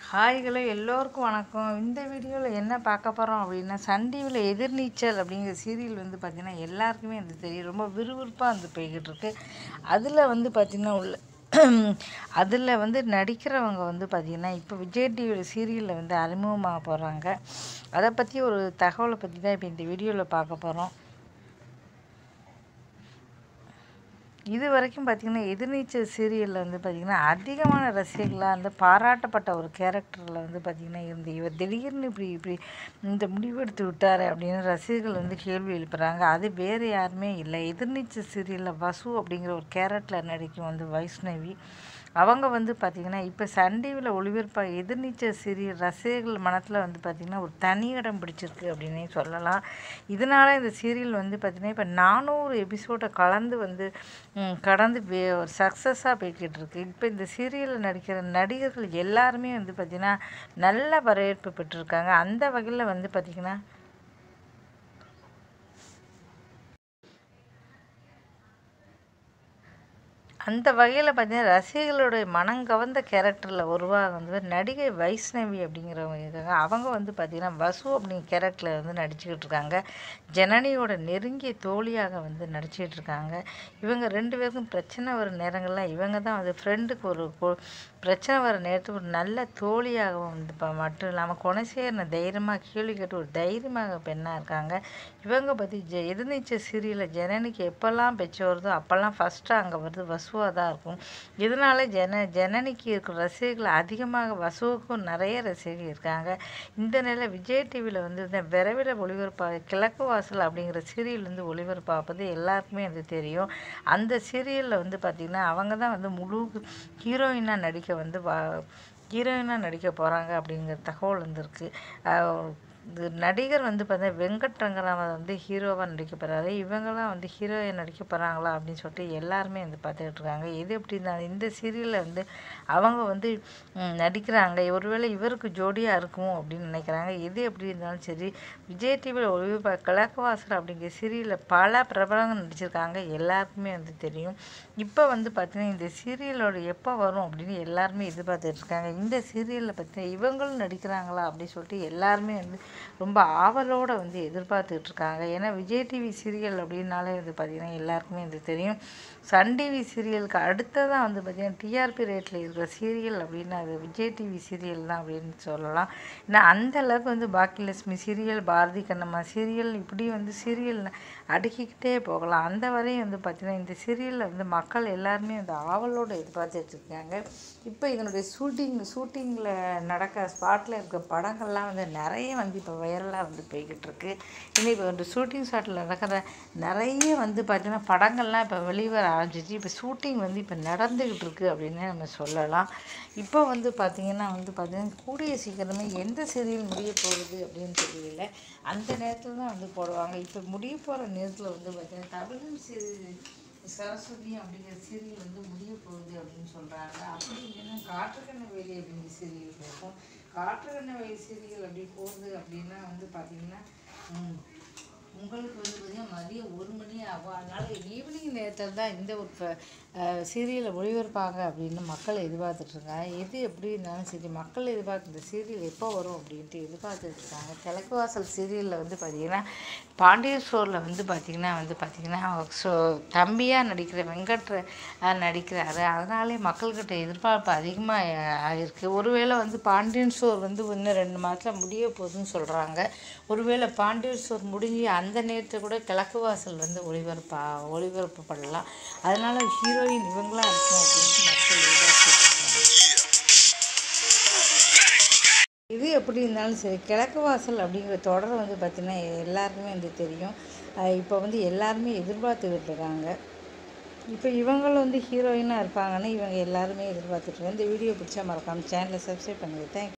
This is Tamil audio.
ஹாய்களோ எல்லோருக்கும் வணக்கம் இந்த வீடியோவில் என்ன பார்க்க போகிறோம் அப்படின்னா சன் டிவியில் எதிர்நீச்சல் அப்படிங்கிற சீரியல் வந்து பார்த்திங்கன்னா எல்லாருக்குமே வந்து தெரியும் ரொம்ப விறுவிறுப்பாக வந்து போய்கிட்டு இருக்கு அதில் வந்து பார்த்திங்கன்னா உள்ள அதில் வந்து நடிக்கிறவங்க வந்து பார்த்திங்கன்னா இப்போ விஜய் டிவியில் சீரியலில் வந்து அறிமுகமாக போகிறாங்க அதை பற்றி ஒரு தகவலை பற்றி தான் இப்போ இந்த வீடியோவில் பார்க்க போகிறோம் இது வரைக்கும் பார்த்திங்கன்னா எதிர்நீச்சல் சீரியலில் வந்து பார்த்திங்கன்னா அதிகமான ரசிகர்களாக வந்து பாராட்டப்பட்ட ஒரு கேரக்டரில் வந்து பார்த்திங்கன்னா இருந்து இவர் திடீர்னு இப்படி இப்படி இந்த முடிவெடுத்து விட்டார் அப்படின்னு ரசிகர்கள் வந்து கேள்வி எழுப்புறாங்க அது வேறு யாருமே இல்லை எதிர்நீச்சல் சீரியலில் வசு அப்படிங்கிற ஒரு கேரக்டரில் நடிக்கும் வந்து வைஷ்ணவி அவங்க வந்து பார்த்திங்கன்னா இப்போ சன் டிவியில் ஒளிபரப்பாக எதிர்நீச்சல் சீரியல் ரசிகர்கள் மனத்தில் வந்து பார்த்திங்கன்னா ஒரு தனி இடம் பிடிச்சிருக்கு அப்படின்னே சொல்லலாம் இதனால் இந்த சீரியல் வந்து பார்த்திங்கன்னா இப்போ நானூறு எபிசோடை கலந்து வந்து ம், கடந்து வே சக்ஸஸாக போய்கிட்டு இருக்கு இப்போ இந்த சீரியலில் நடிக்கிற நடிகர்கள் எல்லாருமே வந்து பார்த்திங்கன்னா நல்ல வரவேற்பு பெற்றிருக்காங்க அந்த வகையில் வந்து பார்த்திங்கன்னா அந்த வகையில் பார்த்தீங்கன்னா ரசிகர்களுடைய மனம் கவர்ந்த கேரக்டரில் உருவாக வந்து நடிகை வைஷ்ணவி அப்படிங்கிறவங்க இருக்காங்க அவங்க வந்து பார்த்திங்கன்னா வசு அப்படிங்கிற கேரக்டரில் வந்து நடிச்சுக்கிட்டு இருக்காங்க ஜனனியோட நெருங்கிய தோழியாக வந்து நடிச்சிட்டு இருக்காங்க இவங்க ரெண்டு பேருக்கும் பிரச்சனை வர நேரங்கள்லாம் இவங்க தான் வந்து ஃப்ரெண்டுக்கு ஒரு கொ- பிரச்சனை வர நேரத்துக்கு ஒரு நல்ல தோழியாகவும் வந்து இப்போ மட்டும் இல்லாமல் குணசேகரனை தைரியமாக கேள்வி கேட்டு ஒரு தைரியமாக பெண்ணாக இருக்காங்க இவங்க பற்றி ஜெ எதிர்நீச்சல் சீரியலில் ஜனனிக்கு எப்போல்லாம் பெச்சு வருதோ அப்போல்லாம் ஃபஸ்ட்டு அங்கே வருது வசுவாக தான் இருக்கும் இதனால ஜன ஜனனிக்கு இருக்கிற ரசிகர்கள் அதிகமாக வசுவுக்கும் நிறைய ரசிகர்கள் இருக்காங்க இந்த நிலையில் விஜய் டிவியில் வந்து இந்த விரைவில் ஒளிபரப்பாக கிழக்கு வாசல் அப்படிங்கிற சீரியல் வந்து ஒளிபரப்பாகுது எல்லாருக்குமே அது தெரியும் அந்த சீரியலில் வந்து பார்த்திங்கன்னா அவங்க தான் வந்து முழு ஹீரோயினாக நடிக்க வந்து வா ஹீரோயினாக நடிக்க போகிறாங்க அப்படிங்கிற தகவல் வந்திருக்கு அஹ் இது நடிகர் வந்து பார்த்தீங்கன்னா வெங்கட் ரங்கராமன் வந்து ஹீரோவாக நடிக்க போகிறாரு இவங்கெல்லாம் வந்து ஹீரோயின் நடிக்க போகிறாங்களா அப்படின்னு சொல்லிட்டு எல்லாருமே வந்து பார்த்துக்கிட்டு இருக்காங்க இது எப்படின்னா இந்த சீரியலில் வந்து அவங்க வந்து ம், நடிக்கிறாங்க ஒருவேளை இவருக்கு ஜோடியாக இருக்குமோ அப்படின்னு நினைக்கிறாங்க எது எப்படி இருந்தாலும் சரி விஜய் டிவியில் ஒளிபரப்ப கிழக்குவாசல் அப்படிங்கிற சீரியலில் பல பிரபலங்கள் நடிச்சிருக்காங்க எல்லாருக்குமே வந்து தெரியும் இப்போ வந்து பார்த்தீங்கன்னா இந்த சீரியலோட எப்போ வரும் அப்படின்னு எல்லாருமே எதிர்பார்த்துட்டு இருக்காங்க இந்த சீரியலில் பார்த்தீங்கன்னா இவங்களும் நடிக்கிறாங்களா அப்படின்னு சொல்லிட்டு எல்லாருமே வந்து ரொம்ப ஆவலோட வந்து எதிர்பார்த்துட்டு இருக்காங்க ஏன்னா விஜய் டிவி சீரியல் அப்படின்னாலே வந்து பார்த்திங்கன்னா எல்லாருக்குமே இது தெரியும் சன் டிவி சீரியலுக்கு அடுத்ததான் வந்து பார்த்திங்கன்னா டிஆர்பி ரேட்டில் இருக்கிற சீரியல் அப்படின்னா அது விஜய் டிவி சீரியல் தான் அப்படின்னு சொல்லலாம் ஏன்னா அந்த அளவுக்கு வந்து பாக்கியலட்சுமி சீரியல் பாரதி கண்ணம்மா சீரியல் இப்படி வந்து சீரியல் அடுக்கிக்கிட்டே போகலாம் அந்த வரையும் வந்து பார்த்திங்கன்னா இந்த சீரியலில் வந்து மக்கள் எல்லாருமே வந்து ஆவலோடு எதிர்பார்த்துட்டு இருக்காங்க இப்போ இதனுடைய ஷூட்டிங் ஷூட்டிங்கில் நடக்க ஸ்பாட்டில் இருக்க படங்கள்லாம் வந்து நிறைய வந்து இப்போ வைரலாக வந்து போய்கிட்டு இருக்கு இன்னும் இப்போ இந்த ஷூட்டிங் ஸ்பாட்டில் நடக்கிற நிறைய வந்து பார்த்திங்கன்னா படங்கள்லாம் இப்போ வெளிவர ஆரம்பிச்சிச்சு இப்போ ஷூட்டிங் வந்து இப்போ நடந்துக்கிட்டு இருக்கு அப்படின்னு நம்ம சொல்லலாம் இப்போ வந்து பார்த்திங்கன்னா வந்து பார்த்திங்கன்னா கூடிய சீக்கிரமே எந்த சீரியல் முடிய போகுது அப்படின்னு தெரியல அந்த நேரத்தில் தான் வந்து போடுவாங்க இப்போ முடிய போகிற நேரத்தில் வந்து பார்த்திங்கன்னா தமிழ் சீரியல் சரஸ்வதி அப்படிங்கிற சீரியல் வந்து முடிய போகுது அப்படின்னு சொல்கிறாங்க அப்படி இல்லைன்னா காற்றுக்கண்ண வேலி அப்படிங்கிற சீரியல் இருக்கும் காற்றுக்கண்ண வேலி சீரியல் அப்படி போகுது அப்படின்னா வந்து பார்த்திங்கன்னா ம், உங்களுக்கு வந்து பார்த்திங்கன்னா மதியம் ஒரு மணி ஆகும் அதனால் ஈவினிங் நேரத்தில் தான் இந்த ஒரு சீரியலை ஒளிபரப்பாங்க அப்படின்னு மக்கள் எதிர்பார்த்துட்டு இருக்காங்க எது எப்படி இருந்தாலும் சரி மக்கள் எதிர்பார்க்க இந்த சீரியல் எப்போ வரும் அப்படின்ட்டு எதிர்பார்த்துட்டு இருக்காங்க கிழக்கு வாசல் சீரியலில் வந்து பார்த்திங்கன்னா பாண்டியன் ஸ்டோரில் வந்து பார்த்திங்கன்னா வந்து பார்த்திங்கன்னா ஸோ தம்பியாக நடிக்கிற வெங்கட் அஹ், நடிக்கிறாரு அதனாலே மக்கள்கிட்ட எதிர்பார்ப்பு அதிகமாக ஆகிருக்கு ஒருவேளை வந்து பாண்டியன் ஸ்டோர் வந்து இன்னும் ரெண்டு மாதத்தில் முடிய போகுதுன்னு சொல்கிறாங்க ஒருவேளை பாண்டியன் ஸ்டோர் முடிஞ்சு அந்த நேரத்தில் கூட கிழக்கு வாசல் வந்து ஒளிபரப்பா ஒளிபரப்பு பண்ணலாம் அதனால ஹீரோயின் இவங்களாம் இருக்கும் அப்படின்ட்டு மக்கள் எதிர்பார்த்துட்டு இருக்காங்க இது எப்படி இருந்தாலும் சரி கிழக்கு வாசல் அப்படிங்கிற தொடர் வந்து பார்த்திங்கன்னா எல்லாருக்குமே வந்து தெரியும் அஹ் இப்போ வந்து எல்லாருமே எதிர்பார்த்துக்கிட்டு இருக்காங்க இப்போ இவங்களும் வந்து ஹீரோயினாக இருப்பாங்கன்னு இவங்க எல்லாருமே எதிர்பார்த்துட்டு இருக்காங்க இந்த வீடியோ பிடிச்சா மறக்காமல் சேனலை சப்ஸ்கிரைப் பண்ணுங்கள் தேங்க்